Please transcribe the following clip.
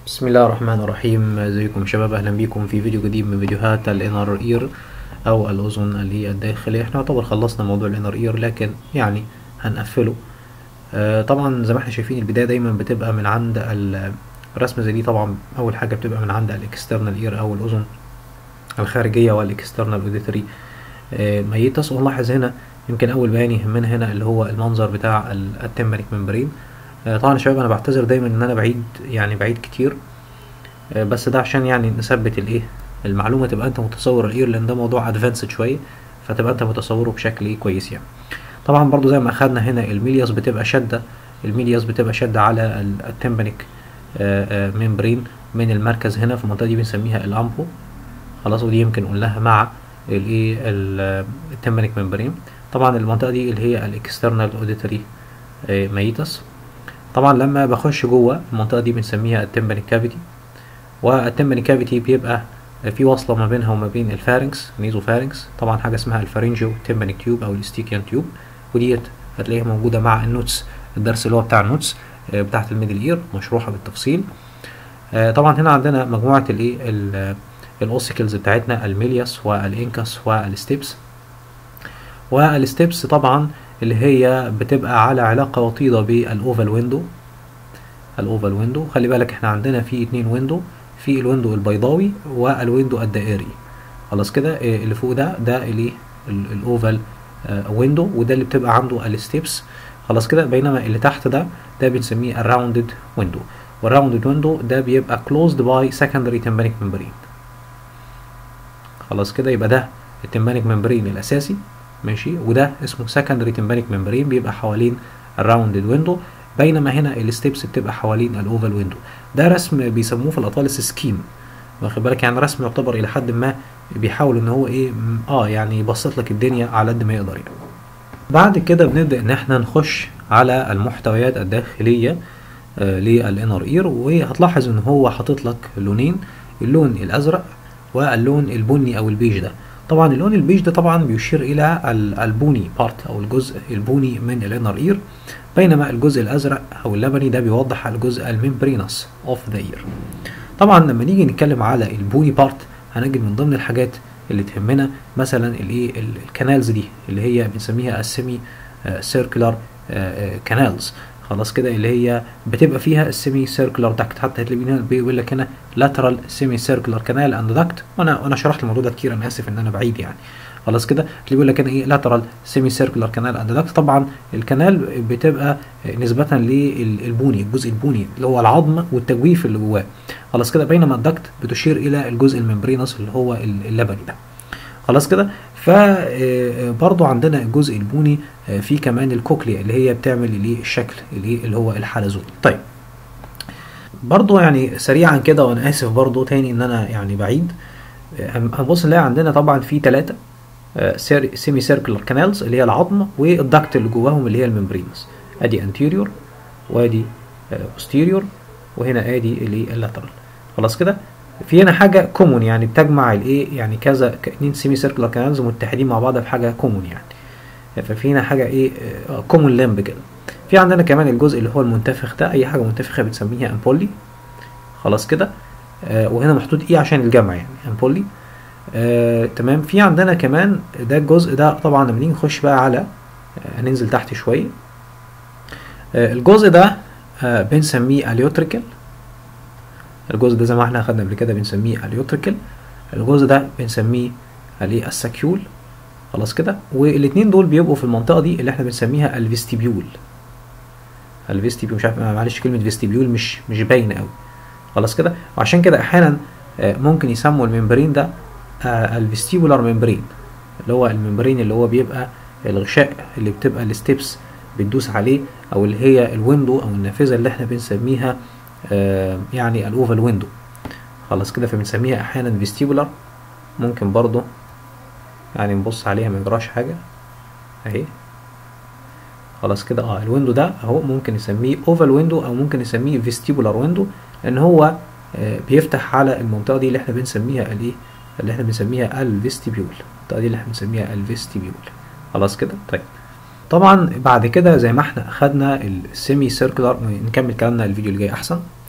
بسم الله الرحمن الرحيم ازيكم يا شباب اهلا بيكم في فيديو جديد من فيديوهات الانر اير او الاذن اللي هي الداخليه احنا يعتبر خلصنا موضوع الانر اير لكن يعني هنقفله آه طبعا زي ما احنا شايفين البدايه دايما بتبقى من عند الرسمه زي دي طبعا اول حاجه بتبقى من عند الاكسترنال اير او الاذن الخارجيه والاكسترنال اوديتري آه ميتس ونلاحظ هنا يمكن اول بيان يهمنا هنا اللي هو المنظر بتاع التمبريك ممبرين طبعا يا شباب انا بعتذر دايما ان انا بعيد يعني بعيد كتير بس ده عشان يعني نثبت الايه المعلومه تبقى انت متصور الاير لان ده موضوع ادفانسد شويه فتبقى انت متصوره بشكل ايه كويس يعني طبعا برضو زي ما اخدنا هنا الميلياس بتبقى شاده الميلياس بتبقى شاده على التمبنيك ممبرين من المركز هنا في المنطقه دي بنسميها الامبو خلاص ودي يمكن قلناها مع الايه التمبنيك ممبرين طبعا المنطقه دي اللي هي الاكسترنال اوديتري ميتس طبعا لما بخش جوه المنطقه دي بنسميها التمبانيك كافيتي والتمبانيك كافيتي بيبقى في وصله ما بينها وما بين الفارنكس نيزو فارنكس طبعا حاجه اسمها الفارنجيو تمبانيك تيوب او الاستيكيان تيوب وديت هتلاقيها موجوده مع النوتس الدرس اللي هو بتاع النوتس بتاعه الميدل اير مشروحه بالتفصيل طبعا هنا عندنا مجموعه الايه الاوسيكلز بتاعتنا الميلياس والانكاس والستيبس والستيبس طبعا اللي هي بتبقى على علاقة وطيدة بالأوفال ويندو الأوفال ويندو خلي بالك احنا عندنا في اتنين ويندو في الويندو البيضاوي والويندو الدائري خلاص كده اللي فوق ده ده اللي الأوفال ويندو وده اللي بتبقى عنده الستيبس خلاص كده بينما اللي تحت ده ده بنسميه الراوندد ويندو والراوندد ويندو ده بيبقى closed by secondary tympanic membrane خلاص كده يبقى ده التمبانيك ممبرين الأساسي ماشي وده اسمه سكندري تمبانيك ممبرين بيبقى حوالين الراوندد ويندو بينما هنا الستيبس بتبقى حوالين الاوفال ويندو ده رسم بيسموه في الاطالس سكيم واخد بالك يعني رسم يعتبر الى حد ما بيحاول ان هو ايه اه يعني يبسط لك الدنيا على قد ما يقدر يعني بعد كده بنبدا ان احنا نخش على المحتويات الداخليه آه للانر اير وهتلاحظ ان هو حاطط لك لونين اللون الازرق واللون البني او البيج ده طبعا اللون البيج ده طبعا بيشير الى البوني بارت او الجزء البوني من الانر اير بينما الجزء الازرق او اللبني ده بيوضح الجزء الممبرينس اوف ذا اير طبعا لما نيجي نتكلم على البوني بارت هنجد من ضمن الحاجات اللي تهمنا مثلا الايه الكانالز دي اللي هي بنسميها السيمي سيركلر كانالز خلاص كده اللي هي بتبقى فيها السيمي سيركلر داكت حتى هتلاقي بيقول لك هنا لاترال سيمي سيركلر كانال اند داكت وانا وانا شرحت الموضوع ده كتير انا اسف ان انا بعيد يعني خلاص كده اللي بيقول لك هنا ايه لاترال سيمي سيركلر كانال اند داكت طبعا الكانال بتبقى نسبه للبوني الجزء البوني اللي هو العظم والتجويف اللي جواه خلاص كده بينما الداكت بتشير الى الجزء الممبرينس اللي هو اللبني ده خلاص كده فبرضو عندنا الجزء البوني في كمان الكوكليا اللي هي بتعمل الايه الشكل اللي اللي هو الحلزون طيب برضو يعني سريعا كده وانا اسف برضو تاني ان انا يعني بعيد هنبص نلاقي عندنا طبعا في ثلاثة سيمي سيركلر كانالز اللي هي العظم والدكت اللي جواهم اللي هي الممبرينس ادي انتيريور وادي بوستيريور وهنا ادي اللي اللاترال خلاص كده في هنا حاجه كومون يعني بتجمع الايه يعني كذا اتنين سيمي سيركلر كانالز متحدين مع بعض في حاجه كومون يعني ففي هنا حاجه ايه كومون لمب كده في عندنا كمان الجزء اللي هو المنتفخ ده اي حاجه منتفخه بنسميها امبولي خلاص كده آه وهنا محطوط ايه عشان الجمع يعني امبولي آه تمام في عندنا كمان ده الجزء ده طبعا لما نيجي نخش بقى على آه هننزل تحت شويه آه الجزء ده آه بنسميه اليوتريكال الجزء ده زي ما احنا اخدنا قبل كده بنسميه اليوتريكال الجزء ده بنسميه الايه الساكيول خلاص كده والاثنين دول بيبقوا في المنطقه دي اللي احنا بنسميها الفيستيبيول الفيستيبيول مش عارف معلش كلمه فيستيبيول مش مش باينه قوي خلاص كده وعشان كده احيانا ممكن يسموا الممبرين ده الفيستيبولار ممبرين اللي هو الممبرين اللي هو بيبقى الغشاء اللي بتبقى الستيبس بتدوس عليه او اللي هي الويندو او النافذه اللي احنا بنسميها آه يعني الاوفال ويندو خلاص كده فبنسميها احيانا فيستيبولار ممكن برضو يعني نبص عليها ما يجراش حاجه اهي خلاص كده اه الويندو ده اهو ممكن نسميه اوفال ويندو او ممكن نسميه فيستيبولار ويندو لان هو آه بيفتح على المنطقه دي اللي احنا بنسميها الايه اللي احنا بنسميها الفيستيبيول المنطقه دي اللي احنا بنسميها الفيستيبيول خلاص كده طيب طبعا بعد كده زي ما احنا اخدنا السيمي سيركلر نكمل كلامنا الفيديو اللي جاي احسن